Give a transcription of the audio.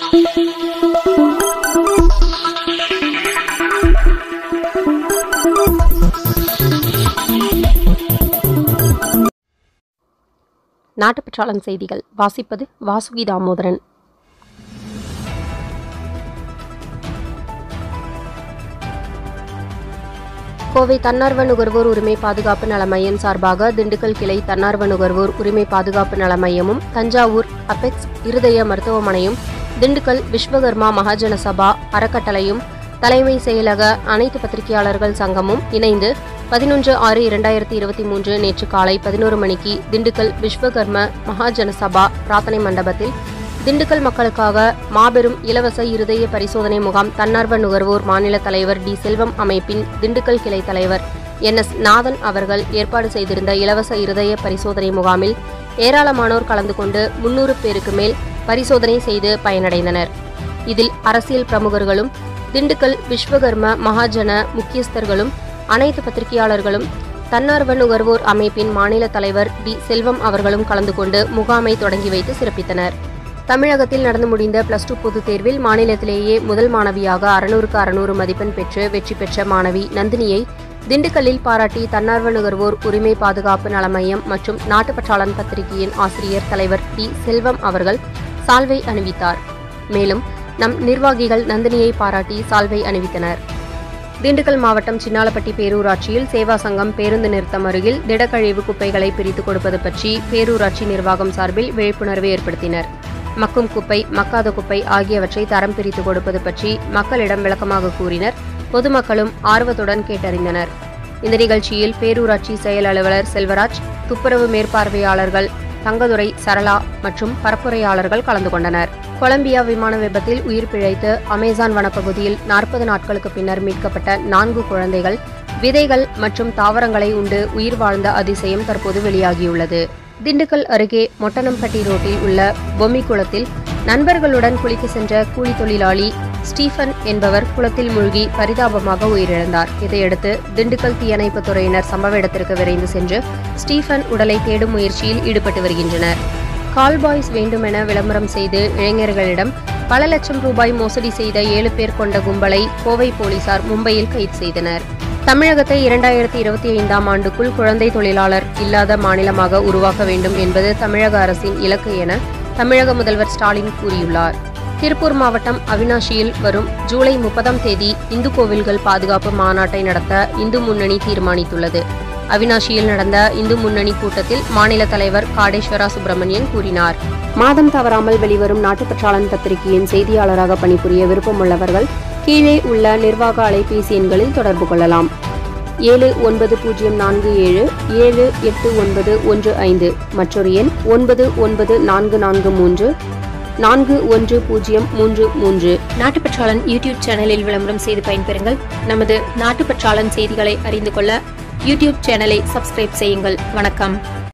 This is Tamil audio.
நாட்டுப்பற்றாளன் செய்திகள் வாசிப்பது வாசுகி தாமோதரன் கோவை தன்னார்வ நுகர்வோர் உரிமை பாதுகாப்பு நல மையம் சார்பாக திண்டுக்கல் கிளை தன்னார்வ நுகர்வோர் உரிமை பாதுகாப்பு நல மையமும் தஞ்சாவூர் அபெக்ஸ் இருதய மருத்துவமனையும் திண்டுக்கல் விஸ்வகர்மா மகாஜன சபா அறக்கட்டளையும் தலைமை செயலக அனைத்து பத்திரிகையாளர்கள் சங்கமும் இணைந்து பதினொன்று ஆறு இரண்டாயிரத்தி இருபத்தி மூன்று நேற்று காலை பதினோரு மணிக்கு திண்டுக்கல் விஸ்வகர்ம மகாஜன சபா பிரார்த்தனை மண்டபத்தில் திண்டுக்கல் மக்களுக்காக மாபெரும் இலவச இருதய பரிசோதனை முகாம் தன்னார்வ நுகர்வோர் மாநில தலைவர் டி செல்வம் அமைப்பின் திண்டுக்கல் கிளை தலைவர் என் எஸ் நாதன் அவர்கள் ஏற்பாடு செய்திருந்த இலவச இருதய பரிசோதனை முகாமில் ஏராளமானோர் கலந்து கொண்டு முன்னூறு பேருக்கு மேல் பரிசோதனை செய்து பயனடைந்தனர் இதில் அரசியல் பிரமுகர்களும் திண்டுக்கல் விஸ்வகர்ம மகாஜன முக்கியஸ்தர்களும் அனைத்து பத்திரிகையாளர்களும் தன்னார்வ நுகர்வோர் அமைப்பின் மாநில தலைவர் டி செல்வம் அவர்களும் கலந்து கொண்டு முகாமை தொடங்கி வைத்து சிறப்பித்தனர் தமிழகத்தில் நடந்து முடிந்த பிளஸ் டூ பொதுத் தேர்வில் மாநிலத்திலேயே முதல் மாணவியாக அறுநூறுக்கு அறுநூறு மதிப்பெண் பெற்று வெற்றி பெற்ற மாணவி நந்தினியை திண்டுக்கல்லில் பாராட்டி தன்னார்வ நுகர்வோர் உரிமை பாதுகாப்பு நல மையம் மற்றும் நாட்டுப்பற்றாளன் பத்திரிகையின் ஆசிரியர் தலைவர் டி செல்வம் அவர்கள் சால்வை அணிவித்தார் மேலும் நம் நிர்வாகிகள் நந்தினியை பாராட்டி சால்வை அணிவித்தனர் திண்டுக்கல் மாவட்டம் சின்னாலப்பட்டி பேரூராட்சியில் சேவா சங்கம் பேருந்து நிறுத்தம் அருகில் திடக்கழிவு குப்பைகளை பிரித்துக் கொடுப்பது பற்றி பேரூராட்சி நிர்வாகம் சார்பில் விழிப்புணர்வு ஏற்படுத்தினர் மக்கும் குப்பை மக்காத குப்பை ஆகியவற்றை தரம் பிரித்து கொடுப்பது பற்றி மக்களிடம் விளக்கமாக கூறினர் பொதுமக்களும் ஆர்வத்துடன் கேட்டறிந்தனர் இந்த நிகழ்ச்சியில் பேரூராட்சி செயல் அலுவலர் செல்வராஜ் துப்புரவு மேற்பார்வையாளர்கள் தங்கதுரை சரளா மற்றும் பரப்புரையாளர்கள் கலந்து கொண்டனர் கொலம்பியா விமான விபத்தில் உயிர் பிழைத்து அமேசான் வனப்பகுதியில் நாற்பது நாட்களுக்கு பின்னர் மீட்கப்பட்ட நான்கு குழந்தைகள் விதைகள் மற்றும் தாவரங்களை உண்டு உயிர் வாழ்ந்த அதிசயம் தற்போது வெளியாகியுள்ளது திண்டுக்கல் அருகே மொட்டனம்பட்டி ரோட்டில் உள்ள பொம்மி குளத்தில் நண்பர்களுடன் குளிக்க சென்ற கூலி தொழிலாளி ஸ்டீஃபன் என்பவர் குளத்தில் மூழ்கி பரிதாபமாக உயிரிழந்தார் இதையடுத்து திண்டுக்கல் தீயணைப்புத் துறையினர் சம்பவ இடத்திற்கு விரைந்து சென்று ஸ்டீஃபன் உடலை தேடும் முயற்சியில் ஈடுபட்டு வருகின்றனர் கால் பாய்ஸ் வேண்டுமென விளம்பரம் செய்து இளைஞர்களிடம் பல லட்சம் ரூபாய் மோசடி செய்த ஏழு பேர் கொண்ட கும்பலை கோவை போலீசார் மும்பையில் கைது செய்தனர் தமிழகத்தை இரண்டாயிரத்தி இருபத்தி ஐந்தாம் ஆண்டுக்குள் குழந்தை தொழிலாளர் இல்லாத மாநிலமாக உருவாக்க வேண்டும் என்பது தமிழக அரசின் இலக்கு என தமிழக முதல்வர் ஸ்டாலின் கூறியுள்ளார் திருப்பூர் மாவட்டம் அவினாஷியில் வரும் ஜூலை முப்பதாம் தேதி இந்து கோவில்கள் பாதுகாப்பு மாநாட்டை நடத்த இந்து முன்னணி தீர்மானித்துள்ளது அவினாஷியில் நடந்த இந்து முன்னணி கூட்டத்தில் மாநில தலைவர் காடேஸ்வரா சுப்பிரமணியன் கூறினார் மாதம் தவறாமல் வெளிவரும் நாட்டுப்பற்றாளன் பத்திரிகையின் செய்தியாளராக பணிபுரிய விருப்பமுள்ளவர்கள் கீழே உள்ள நிர்வாக அலைபேசி எண்களில் தொடர்பு கொள்ளலாம் ஏழு ஒன்பது பூஜ்ஜியம் நான்கு ஏழு ஏழு எட்டு ஒன்பது ஒன்று ஐந்து மற்றொரு எண் ஒன்பது ஒன்பது நான்கு நான்கு மூன்று நான்கு ஒன்று பூஜ்ஜியம் மூன்று மூன்று நாட்டுப்பற்றாளன் யூடியூப் சேனலில் விளம்பரம் செய்து பயன்பெறுங்கள் நமது நாட்டுப்பற்றாளன் செய்திகளை அறிந்து கொள்ள யூடியூப் சேனலை சப்ஸ்கிரைப் செய்யுங்கள் வணக்கம்